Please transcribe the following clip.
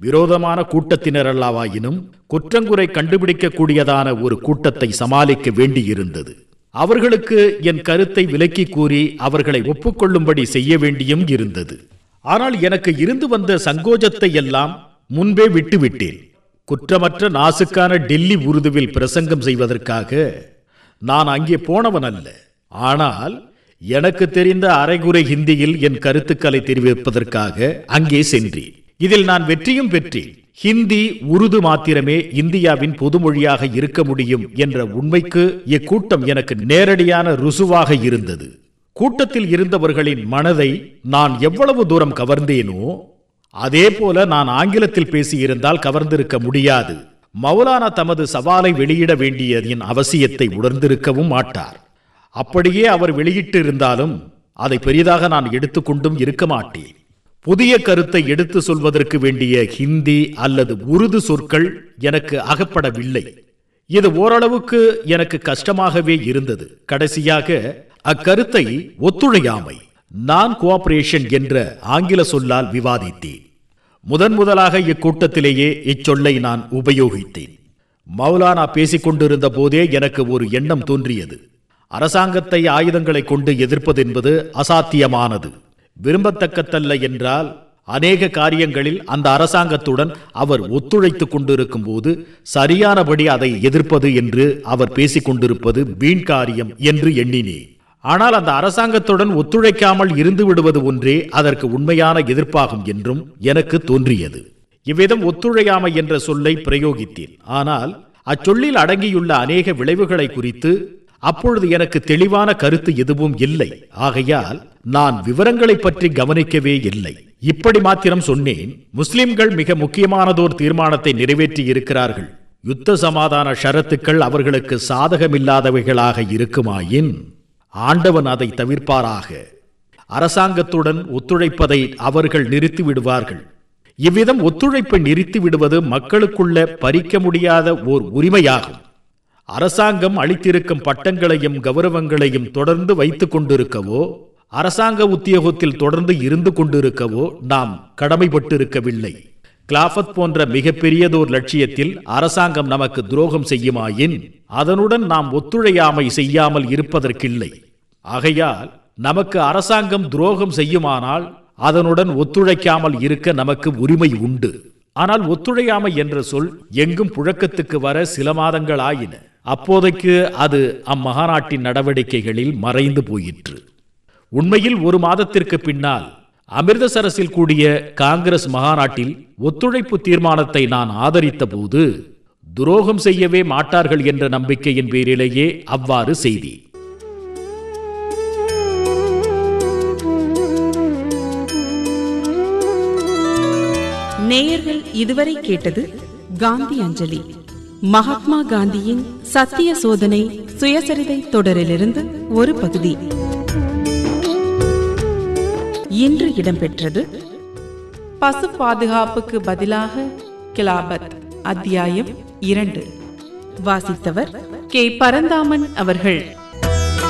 விரோதமான கூட்டத்தினரல்லாவாயினும் குற்றங்குறை கண்டுபிடிக்கக்கூடியதான ஒரு கூட்டத்தை சமாளிக்க வேண்டியிருந்தது அவர்களுக்கு என் கருத்தை விலக்கி கூறி அவர்களை ஒப்புக்கொள்ளும்படி செய்ய வேண்டியும் இருந்தது ஆனால் எனக்கு இருந்து வந்த சங்கோஜத்தை எல்லாம் முன்பே விட்டுவிட்டேன் குற்றமற்ற நாசுக்கான டெல்லி உருதுவில் பிரசங்கம் செய்வதற்காக நான் அங்கே போனவன் அல்ல ஆனால் எனக்கு தெரிந்த அரைகுறை ஹிந்தியில் என் கருத்துக்களை தெரிவிப்பதற்காக அங்கே சென்றேன் இதில் நான் வெற்றியும் பெற்றேன் ஹிந்தி உருது மாத்திரமே இந்தியாவின் பொதுமொழியாக இருக்க முடியும் என்ற உண்மைக்கு இக்கூட்டம் எனக்கு நேரடியான ருசுவாக இருந்தது கூட்டத்தில் இருந்தவர்களின் மனதை நான் எவ்வளவு தூரம் கவர்ந்தேனோ அதே போல நான் ஆங்கிலத்தில் பேசியிருந்தால் கவர்ந்திருக்க முடியாது மௌலானா தமது சவாலை வெளியிட வேண்டியதின் அவசியத்தை உணர்ந்திருக்கவும் மாட்டார் அப்படியே அவர் வெளியிட்டிருந்தாலும் அதை பெரிதாக நான் எடுத்துக்கொண்டும் இருக்க மாட்டேன் புதிய கருத்தை எடுத்து சொல்வதற்கு வேண்டிய ஹிந்தி அல்லது உருது சொற்கள் எனக்கு அகப்படவில்லை இது ஓரளவுக்கு எனக்கு கஷ்டமாகவே இருந்தது கடைசியாக அக்கருத்தை ஒத்துழையாமை நான் கோஆபரேஷன் என்ற ஆங்கில சொல்லால் விவாதித்தேன் முதன் முதலாக இக்கூட்டத்திலேயே இச்சொல்லை நான் உபயோகித்தேன் மௌலானா பேசிக் கொண்டிருந்த போதே எனக்கு ஒரு எண்ணம் தோன்றியது அரசாங்கத்தை ஆயுதங்களை கொண்டு எதிர்ப்பது என்பது அசாத்தியமானது விரும்பத்தக்கத்தல்ல என்றால் அநேக காரியங்களில் அந்த அரசாங்கத்துடன் அவர் ஒத்துழைத்துக் கொண்டிருக்கும் போது சரியானபடி அதை எதிர்ப்பது என்று அவர் பேசிக் கொண்டிருப்பது வீண் காரியம் என்று எண்ணினேன் ஆனால் அந்த அரசாங்கத்துடன் ஒத்துழைக்காமல் இருந்து விடுவது ஒன்றே அதற்கு உண்மையான எதிர்ப்பாகும் என்றும் எனக்கு தோன்றியது இவ்விதம் ஒத்துழையாமை என்ற சொல்லை பிரயோகித்தேன் ஆனால் அச்சொல்லில் அடங்கியுள்ள அநேக விளைவுகளை குறித்து அப்பொழுது எனக்கு தெளிவான கருத்து எதுவும் இல்லை ஆகையால் நான் விவரங்களை பற்றி கவனிக்கவே இல்லை இப்படி மாத்திரம் சொன்னேன் முஸ்லிம்கள் மிக முக்கியமானதோர் தீர்மானத்தை நிறைவேற்றி இருக்கிறார்கள் யுத்த சமாதான ஷரத்துக்கள் அவர்களுக்கு சாதகமில்லாதவைகளாக இருக்குமாயின் ஆண்டவன் அதை தவிர்ப்பாராக அரசாங்கத்துடன் ஒத்துழைப்பதை அவர்கள் நிறுத்தி விடுவார்கள் இவ்விதம் ஒத்துழைப்பை நிறுத்தி விடுவது மக்களுக்குள்ள பறிக்க முடியாத ஓர் உரிமையாகும் அரசாங்கம் அளித்திருக்கும் பட்டங்களையும் கௌரவங்களையும் தொடர்ந்து வைத்துக் கொண்டிருக்கவோ அரசாங்க உத்தியோகத்தில் தொடர்ந்து இருந்து கொண்டிருக்கவோ நாம் கடமைப்பட்டிருக்கவில்லை கிளாஃபத் போன்ற மிகப்பெரியதோர் லட்சியத்தில் அரசாங்கம் நமக்கு துரோகம் செய்யுமாயின் அதனுடன் நாம் ஒத்துழையாமை செய்யாமல் இருப்பதற்கில்லை ஆகையால் நமக்கு அரசாங்கம் துரோகம் செய்யுமானால் அதனுடன் ஒத்துழைக்காமல் இருக்க நமக்கு உரிமை உண்டு ஆனால் ஒத்துழையாமை என்ற சொல் எங்கும் புழக்கத்துக்கு வர சில மாதங்கள் ஆயின அப்போதைக்கு அது அம்மகாநாட்டின் நடவடிக்கைகளில் மறைந்து போயிற்று உண்மையில் ஒரு மாதத்திற்கு பின்னால் அமிர்தசரஸில் கூடிய காங்கிரஸ் மகாநாட்டில் ஒத்துழைப்பு தீர்மானத்தை நான் ஆதரித்த போது துரோகம் செய்யவே மாட்டார்கள் என்ற நம்பிக்கையின் பேரிலேயே அவ்வாறு செய்தி நேயர்கள் இதுவரை கேட்டது காந்தி அஞ்சலி மகாத்மா காந்தியின் சத்திய சோதனை சுயசரிதை தொடரிலிருந்து ஒரு பகுதி இன்று இடம்பெற்றது பசு பாதுகாப்புக்கு பதிலாக கிலாபத் அத்தியாயம் இரண்டு வாசித்தவர் கே பரந்தாமன் அவர்கள்